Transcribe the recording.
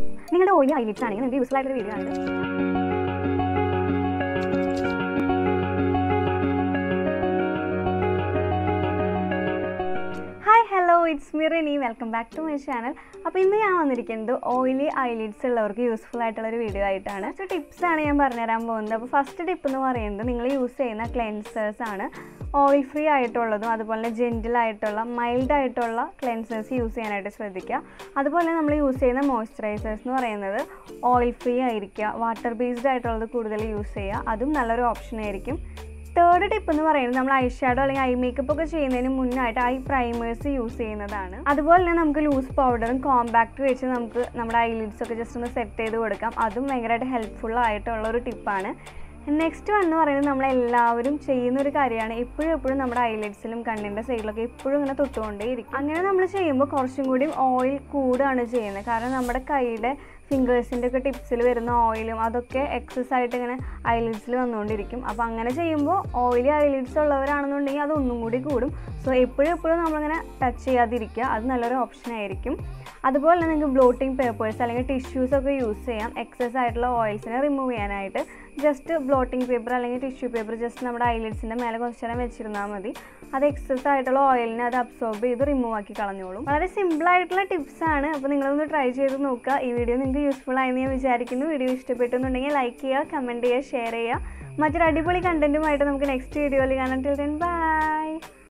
നിങ്ങളുടെ oily eyelids ആണെങ്കിൽ നിങ്ങൾക്ക് യൂസ്ഫുൾ ആയിട്ടുള്ള വീഡിയോ ആണ് hi hello it's me Rini welcome back to my channel അപ്പോൾ ഇന്ന് ഞാൻ വന്നിരിക്കുന്നത് ഓയിലി ഐലിഡ്സ് ഉള്ളവർക്ക് യൂസ്ഫുൾ ആയിട്ടുള്ള ഒരു വീഡിയോ ആയിട്ടാണ് കുറച്ച് ടിപ്സ് ആണ് ഞാൻ പറഞ്ഞുതരാൻ പോകുന്നത് അപ്പോൾ ഫസ്റ്റ് ടിപ്പ് എന്ന് പറയുന്നത് നിങ്ങൾ യൂസ് ചെയ്യുന്ന ക്ലെൻസേഴ്സ് ആണ് ഓയിൽ ഫ്രീ ആയിട്ടുള്ളതും അതുപോലെ തന്നെ ജെൻറ്റിൽ ആയിട്ടുള്ള മൈൽഡ് ആയിട്ടുള്ള ക്ലെൻസേഴ്സ് യൂസ് ചെയ്യാനായിട്ട് ശ്രദ്ധിക്കുക അതുപോലെ നമ്മൾ യൂസ് ചെയ്യുന്ന മോയ്സ്ചറൈസേഴ്സ് എന്ന് പറയുന്നത് ഓയിൽ ഫ്രീ ആയിരിക്കുക വാട്ടർ ബേസ്ഡ് ആയിട്ടുള്ളത് കൂടുതൽ യൂസ് ചെയ്യുക അതും നല്ലൊരു ഓപ്ഷൻ ആയിരിക്കും തേർഡ് ടിപ്പ് എന്ന് പറയുന്നത് നമ്മൾ ഐ ഷാഡോ അല്ലെങ്കിൽ ഐ മേക്കപ്പ് ഒക്കെ ചെയ്യുന്നതിന് മുന്നായിട്ട് ഐ പ്രൈമേഴ്സ് യൂസ് ചെയ്യുന്നതാണ് അതുപോലെ തന്നെ നമുക്ക് ലൂസ് പൗഡറും കോമ്പാക്ട് വെച്ച് നമുക്ക് നമ്മുടെ ഐലിഡ്സ് ഒക്കെ ജസ്റ്റ് ഒന്ന് സെറ്റ് ചെയ്ത് കൊടുക്കാം അതും ഭയങ്കരമായിട്ട് ഹെൽപ്ഫുൾ ആയിട്ടുള്ള ഒരു ടിപ്പാണ് നെക്സ്റ്റ് വൺ എന്ന് പറയുന്നത് നമ്മളെല്ലാവരും ചെയ്യുന്ന ഒരു കാര്യമാണ് എപ്പോഴും എപ്പോഴും നമ്മുടെ ഐലൈറ്റ്സിലും കണ്ണിൻ്റെ സൈഡിലൊക്കെ എപ്പോഴും ഇങ്ങനെ തൊട്ടുകൊണ്ടേയിരിക്കും അങ്ങനെ നമ്മൾ ചെയ്യുമ്പോൾ കുറച്ചും കൂടി ഓയിൽ കൂടുകയാണ് ചെയ്യുന്നത് കാരണം നമ്മുടെ കൈയുടെ ഫിംഗേഴ്സിൻ്റെ ഒക്കെ ടിപ്സിൽ വരുന്ന ഓയിലും അതൊക്കെ എക്സസ് ആയിട്ട് ഇങ്ങനെ ഐലിഡ്സിൽ വന്നുകൊണ്ടിരിക്കും അപ്പോൾ അങ്ങനെ ചെയ്യുമ്പോൾ ഓയിലി ഐലിഡ്സ് ഉള്ളവരാണെന്നുണ്ടെങ്കിൽ അത് ഒന്നും കൂടി കൂടും സോ എപ്പോഴും എപ്പോഴും നമ്മളിങ്ങനെ ടച്ച് ചെയ്യാതിരിക്കുക അത് നല്ലൊരു ഓപ്ഷൻ ആയിരിക്കും അതുപോലെ തന്നെ നിങ്ങൾക്ക് ബ്ലോട്ടിംഗ് പേപ്പേഴ്സ് അല്ലെങ്കിൽ ടിഷ്യൂസ് ഒക്കെ യൂസ് ചെയ്യാം എക്സസ് ആയിട്ടുള്ള ഓയിൽസിനെ റിമൂവ് ചെയ്യാനായിട്ട് ജസ്റ്റ് ബ്ലോട്ടിംഗ് പേപ്പർ അല്ലെങ്കിൽ ടിഷ്യൂ പേപ്പർ ജസ്റ്റ് നമ്മുടെ ഐലിഡ്സിൻ്റെ മേലെ കുറച്ച് നേരം വെച്ചിരുന്നാൽ മതി അത് എക്സസ് ആയിട്ടുള്ള ഓയിലിനെ അത് അബ്സോർബ് ചെയ്ത് റിമൂവ് ആക്കി കളഞ്ഞോളും വളരെ സിമ്പിൾ ആയിട്ടുള്ള ടിപ്സ് ആണ് അപ്പോൾ നിങ്ങളൊന്ന് ട്രൈ ചെയ്ത് നോക്കുക ഈ വീഡിയോ നിങ്ങൾക്ക് യൂസ്ഫുൾ ആയെന്ന് ഞാൻ വിചാരിക്കുന്നു വീഡിയോ ഇഷ്ടപ്പെട്ടെന്നുണ്ടെങ്കിൽ ലൈക്ക് ചെയ്യുക കമൻറ്റ് ചെയ്യുക ഷെയർ ചെയ്യുക മറ്റൊരു അടിപൊളി കണ്ടൻറ്റുമായിട്ട് നമുക്ക് നെക്സ്റ്റ് വീഡിയോയിൽ കാണാൻ ടിൽ ദെൻ ബൈ